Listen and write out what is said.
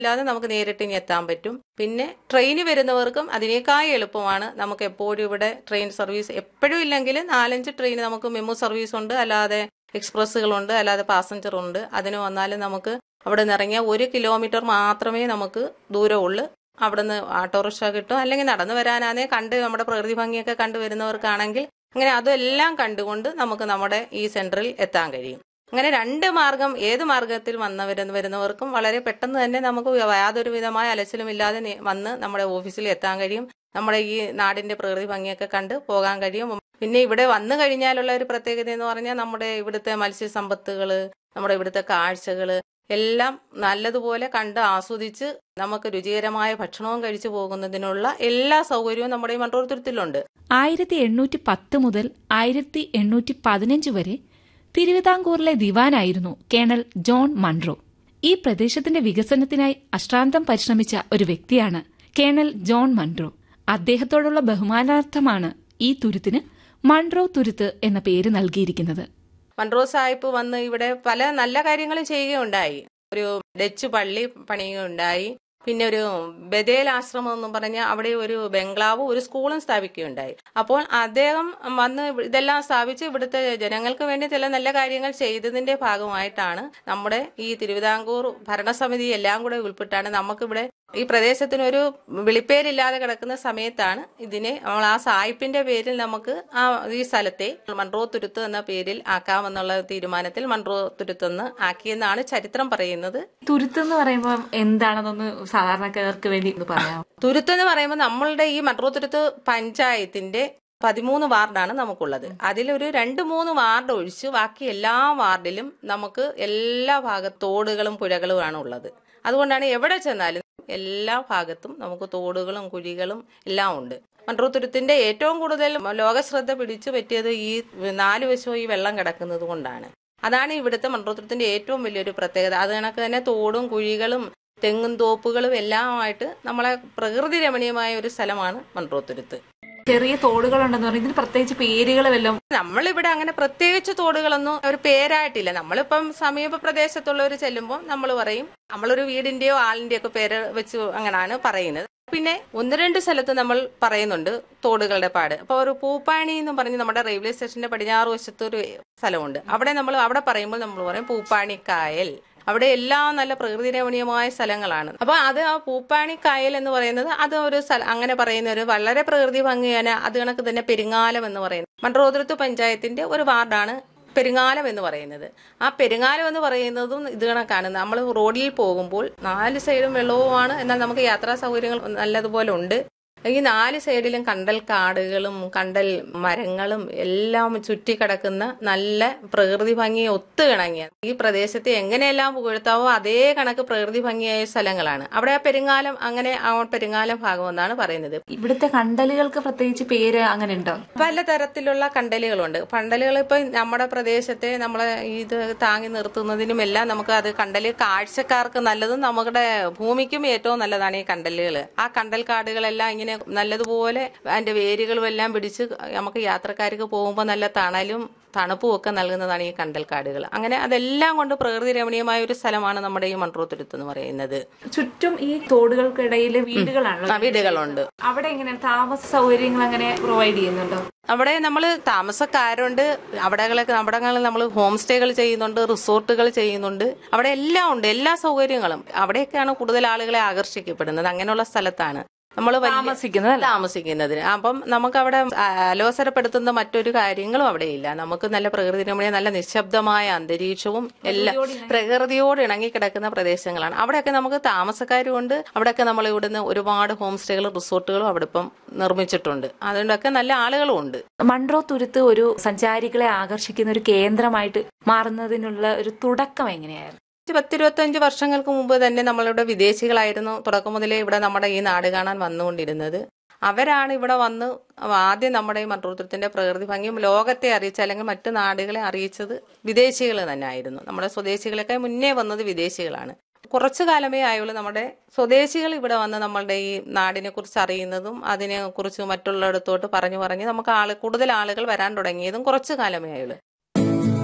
ഇല്ലാതെ നമുക്ക് നേരിട്ട് ഇനി എത്താൻ പറ്റും പിന്നെ ട്രെയിന് വരുന്നവർക്കും അതിനേക്കാൾ എളുപ്പമാണ് നമുക്ക് എപ്പോഴും ഇവിടെ ട്രെയിൻ സർവീസ് എപ്പോഴും ഇല്ലെങ്കിൽ നാലഞ്ച് ട്രെയിൻ നമുക്ക് മെമു സർവീസ് ഉണ്ട് അല്ലാതെ എക്സ്പ്രസ്സുകളുണ്ട് അല്ലാതെ പാസഞ്ചർ ഉണ്ട് അതിന് വന്നാലും നമുക്ക് അവിടെ നിന്ന് ഇറങ്ങിയാൽ ഒരു കിലോമീറ്റർ മാത്രമേ നമുക്ക് ദൂരമുള്ളൂ അവിടെ നിന്ന് ഓട്ടോറിക്ഷ കിട്ടും അല്ലെങ്കിൽ നടന്നു വരാനാണേ കണ്ട് നമ്മുടെ പ്രകൃതി ഭംഗിയൊക്കെ കണ്ടു വരുന്നവർക്കാണെങ്കിൽ അങ്ങനെ അതെല്ലാം കണ്ടുകൊണ്ട് നമുക്ക് നമ്മുടെ ഈ സെന്ററിൽ എത്താൻ കഴിയും അങ്ങനെ രണ്ട് മാർഗം ഏത് മാർഗത്തിൽ വന്നവർ വരുന്നവർക്കും വളരെ പെട്ടെന്ന് തന്നെ നമുക്ക് യാതൊരു വിധമായ അലച്ചിലും ഇല്ലാതെ നെ- വന്ന് നമ്മുടെ ഓഫീസിൽ എത്താൻ കഴിയും നമ്മുടെ ഈ നാടിന്റെ പ്രകൃതി ഭംഗിയൊക്കെ കണ്ട് പോകാൻ കഴിയും പിന്നെ ഇവിടെ വന്നു കഴിഞ്ഞാലുള്ള ഒരു പ്രത്യേകത എന്ന് പറഞ്ഞാൽ നമ്മുടെ ഇവിടുത്തെ മത്സ്യസമ്പത്തുകള് നമ്മുടെ ഇവിടുത്തെ കാഴ്ചകള് എല്ലാം നല്ലതുപോലെ കണ്ട് ആസ്വദിച്ച് നമുക്ക് രുചികരമായ ഭക്ഷണവും കഴിച്ചു പോകുന്നതിനുള്ള എല്ലാ സൗകര്യവും നമ്മുടെ ഈ മൺറോർ തുരുത്തിലുണ്ട് ആയിരത്തി എണ്ണൂറ്റി പത്ത് മുതൽ ആയിരത്തി എണ്ണൂറ്റി പതിനഞ്ച് വരെ തിരുവിതാംകൂറിലെ ദിവാനായിരുന്നു കേണൽ ജോൺ മൺറോ ഈ പ്രദേശത്തിന്റെ വികസനത്തിനായി അശ്രാന്തം പരിശ്രമിച്ച ഒരു വ്യക്തിയാണ് കേണൽ ജോൺ മൺറോ അദ്ദേഹത്തോടുള്ള ബഹുമാനാർത്ഥമാണ് ഈ തുരുത്തിന് മൺറോ തുരുത്ത് എന്ന പേര് നൽകിയിരിക്കുന്നത് മൺറോ സാഹിബ് വന്ന് ഇവിടെ പല നല്ല കാര്യങ്ങളും ചെയ്യുകയുണ്ടായി ഒരു ഡച്ച് പള്ളി പണിയുകയുണ്ടായി പിന്നെ ഒരു ബദേൽ ആശ്രമം എന്ന് പറഞ്ഞ അവിടെ ഒരു ബംഗ്ലാവും ഒരു സ്കൂളും സ്ഥാപിക്കുകയുണ്ടായി അപ്പോൾ അദ്ദേഹം വന്ന് ഇതെല്ലാം സ്ഥാപിച്ച് ഇവിടുത്തെ ജനങ്ങൾക്ക് വേണ്ടി ചില നല്ല കാര്യങ്ങൾ ചെയ്തതിന്റെ ഭാഗമായിട്ടാണ് നമ്മുടെ ഈ തിരുവിതാംകൂർ ഭരണസമിതി എല്ലാം കൂടെ ഉൾപ്പെട്ടാണ് നമുക്കിവിടെ ഈ പ്രദേശത്തിനൊരു വിളിപ്പേരില്ലാതെ കിടക്കുന്ന സമയത്താണ് ഇതിനെ നമ്മൾ ആ സായിപ്പിന്റെ പേരിൽ നമുക്ക് ആ ഈ സ്ഥലത്തെ മൺറോ തുരുത്ത് എന്ന പേരിൽ ആക്കാമെന്നുള്ള തീരുമാനത്തിൽ മൺറോ തുരുത്തെന്ന് ആക്കിയെന്നാണ് ചരിത്രം പറയുന്നത് തുരുത്ത് എന്ന് പറയുമ്പോൾ എന്താണെന്നൊന്ന് സാധാരണക്കാർക്ക് വേണ്ടി ഒന്ന് പറയാം തുരുത്ത് എന്ന് പറയുമ്പോൾ നമ്മളുടെ ഈ മൺറോ തുരുത്ത് പഞ്ചായത്തിന്റെ പതിമൂന്ന് വാർഡാണ് നമുക്കുള്ളത് അതിലൊരു രണ്ട് മൂന്ന് വാർഡ് ഒഴിച്ച് ബാക്കി എല്ലാ വാർഡിലും നമുക്ക് എല്ലാ ഭാഗത്ത് തോടുകളും പുഴകളുമാണ് ഉള്ളത് അതുകൊണ്ടാണ് എവിടെ ചെന്നാലും എല്ലാ ഭാഗത്തും നമുക്ക് തോടുകളും കുഴികളും എല്ലാം ഉണ്ട് മൺറോത്തുരുത്തിന്റെ ഏറ്റവും കൂടുതൽ ലോകശ്രദ്ധ പിടിച്ചു പറ്റിയത് ഈ നാല് വശവും ഈ വെള്ളം കിടക്കുന്നത് കൊണ്ടാണ് അതാണ് ഇവിടുത്തെ മൺറോത്തുരത്തിന്റെ ഏറ്റവും വലിയൊരു പ്രത്യേകത അത് കണക്ക് തന്നെ തോടും കുഴികളും തെങ്ങും തോപ്പുകളും എല്ലാമായിട്ട് നമ്മളെ പ്രകൃതി രമണീയമായ ഒരു സ്ഥലമാണ് മൺറോത്തുരുത്ത് ചെറിയ തോടുകളുണ്ടെന്ന് പറഞ്ഞാൽ ഇതിന് പ്രത്യേകിച്ച് പേരുകൾ വല്ലതും നമ്മളിവിടെ അങ്ങനെ പ്രത്യേകിച്ച് തോടുകളൊന്നും ഒരു പേരായിട്ടില്ല നമ്മളിപ്പം സമീപ പ്രദേശത്തുള്ളവർ ചെല്ലുമ്പോൾ നമ്മൾ പറയും നമ്മളൊരു വീടിന്റെയോ ആളിന്റെയോ ഒക്കെ പേര് വെച്ച് അങ്ങനെയാണ് പറയുന്നത് പിന്നെ ഒന്ന് രണ്ട് സ്ഥലത്ത് നമ്മൾ പറയുന്നുണ്ട് തോടുകളുടെ പാട് അപ്പൊ ഒരു പൂപ്പാണി എന്ന് പറഞ്ഞ് നമ്മുടെ റെയിൽവേ സ്റ്റേഷന്റെ പടിഞ്ഞാറ് വശത്ത് ഒരു സ്ഥലമുണ്ട് അവിടെ നമ്മൾ അവിടെ പറയുമ്പോൾ നമ്മൾ പറയും പൂപ്പാണി കായൽ അവിടെ എല്ലാം നല്ല പ്രകൃതി രമണീയമായ സ്ഥലങ്ങളാണ് അപ്പൊ അത് ആ പൂപ്പാണി കായൽ എന്ന് പറയുന്നത് അത് ഒരു സ്ഥലം അങ്ങനെ പറയുന്ന ഒരു വളരെ പ്രകൃതി ഭംഗിയാണ് അത് കണക്ക് തന്നെ പെരിങ്ങാലം എന്ന് പറയുന്നത് മൺറോതുരത്ത് പഞ്ചായത്തിന്റെ ഒരു വാർഡാണ് പെരുങ്ങാലം എന്ന് പറയുന്നത് ആ പെരുങ്ങാലം എന്ന് പറയുന്നതും ഇത് കണക്കാണ് നമ്മൾ റോഡിൽ പോകുമ്പോൾ നാല് സൈഡും വെള്ളവുമാണ് എന്നാൽ നമുക്ക് യാത്രാ സൗകര്യങ്ങൾ നല്ലതുപോലെ ഉണ്ട് ഈ നാല് സൈഡിലും കണ്ടൽ കാടുകളും കണ്ടൽ മരങ്ങളും എല്ലാം ചുറ്റിക്കിടക്കുന്ന നല്ല പ്രകൃതി ഭംഗി ഒത്തു കിണങ്ങിയ ഈ പ്രദേശത്തെ എങ്ങനെയെല്ലാം പുകഴ്ത്താവോ അതേ കണക്ക് പ്രകൃതി ഭംഗിയായ സ്ഥലങ്ങളാണ് അവിടെ ആ പെരുങ്ങാലം അങ്ങനെ ആ പെരുങ്ങാലം ഭാഗം എന്നാണ് പറയുന്നത് ഇവിടുത്തെ കണ്ടലുകൾക്ക് പ്രത്യേകിച്ച് പേര് അങ്ങനെ ഉണ്ടോ പലതരത്തിലുള്ള കണ്ടലുകളുണ്ട് കണ്ടലുകൾ ഇപ്പൊ നമ്മുടെ പ്രദേശത്തെ നമ്മളെ ഇത് താങ്ങി നിർത്തുന്നതിനും എല്ലാം നമുക്ക് അത് കണ്ടല് കാഴ്ചക്കാർക്ക് നല്ലതും നമ്മുടെ ഭൂമിക്കും ഏറ്റവും നല്ലതാണ് ഈ കണ്ടലുകൾ ആ കണ്ടൽ കാടുകളെല്ലാം ഇങ്ങനെ നല്ലതുപോലെ അതിന്റെ വേരുകളും എല്ലാം പിടിച്ച് നമുക്ക് യാത്രക്കാർക്ക് പോകുമ്പോൾ നല്ല തണലും തണുപ്പും ഒക്കെ നൽകുന്നതാണ് ഈ കണ്ടൽക്കാടുകൾ അങ്ങനെ അതെല്ലാം കൊണ്ട് പ്രകൃതി രമണീയമായ ഒരു സ്ഥലമാണ് നമ്മുടെ ഈ മൺട്രോത്തുരുത്ത് എന്ന് പറയുന്നത് ചുറ്റും ഈ തോടുകൾക്കിടയിൽ വീടുകളാണല്ലോ ആ, വീടുകളുണ്ട് അവിടെ എങ്ങനെ താമസ സൗകര്യങ്ങൾ അങ്ങനെ പ്രൊവൈഡ് ചെയ്യുന്നുണ്ടോ അവിടെ നമ്മൾ താമസക്കാരുണ്ട് അവിടെകളൊക്കെ അവിടങ്ങളിൽ നമ്മൾ ഹോം സ്റ്റേകൾ ചെയ്യുന്നുണ്ട് റിസോർട്ടുകൾ ചെയ്യുന്നുണ്ട് അവിടെ എല്ലാം ഉണ്ട് എല്ലാ സൗകര്യങ്ങളും അവിടെയൊക്കെയാണ് കൂടുതൽ ആളുകളെ ആകർഷിക്കപ്പെടുന്നത് അങ്ങനെയുള്ള സ്ഥലത്താണ് നമ്മൾ താമസിക്കുന്നത് അല്ലേ? താമസിക്കുന്നതിന് അപ്പം നമുക്ക് അവിടെ അലോസരപ്പെടുത്തുന്ന മറ്റൊരു കാര്യങ്ങളും അവിടെ ഇല്ല നമുക്ക് നല്ല പ്രകൃതി രമണീയ നല്ല നിശബ്ദമായ അന്തരീക്ഷവും എല്ലാം പ്രകൃതിയോട് ഇണങ്ങിക്കിടക്കുന്ന പ്രദേശങ്ങളാണ് അവിടെയൊക്കെ നമുക്ക് താമസക്കാരും ഉണ്ട് അവിടെയൊക്കെ നമ്മൾ ഇവിടുന്ന് ഒരുപാട് ഹോം സ്റ്റേകളും റിസോർട്ടുകളും അവിടെ ഇപ്പം നിർമ്മിച്ചിട്ടുണ്ട് അതുകൊണ്ടൊക്കെ നല്ല ആളുകളും ഉണ്ട് മൺട്രോ തുരുത്ത് ഒരു സഞ്ചാരികളെ ആകർഷിക്കുന്ന ഒരു കേന്ദ്രമായിട്ട് മാറുന്നതിനുള്ള ഒരു തുടക്കം എങ്ങനെയായിരുന്നു പത്തിരുപത്തഞ്ച് വർഷങ്ങൾക്ക് മുമ്പ് തന്നെ നമ്മളിവിടെ വിദേശികളായിരുന്നു തുടക്കം മുതലേ ഇവിടെ നമ്മുടെ ഈ നാട് കാണാൻ വന്നുകൊണ്ടിരുന്നത് അവരാണ് ഇവിടെ വന്ന് ആദ്യം നമ്മുടെ ഈ മൺട്രോത്തുരത്തിന്റെ പ്രകൃതി ഭംഗിയും ലോകത്തെ അറിയിച്ച അല്ലെങ്കിൽ മറ്റു നാടുകളെ അറിയിച്ചത് വിദേശികൾ തന്നെ ആയിരുന്നു നമ്മുടെ സ്വദേശികളൊക്കെ മുന്നേ വന്നത് വിദേശികളാണ് കുറച്ചു കാലമേ ആയുള്ളൂ നമ്മുടെ സ്വദേശികൾ ഇവിടെ വന്ന് നമ്മളുടെ ഈ നാടിനെ കുറിച്ച് അറിയുന്നതും അതിനെ കുറിച്ച് മറ്റുള്ളിടത്തോട്ട് പറഞ്ഞു പറഞ്ഞ് നമുക്ക് ആള് കൂടുതൽ ആളുകൾ വരാൻ തുടങ്ങിയതും കുറച്ചു കാലമേ ആയുള്ളൂ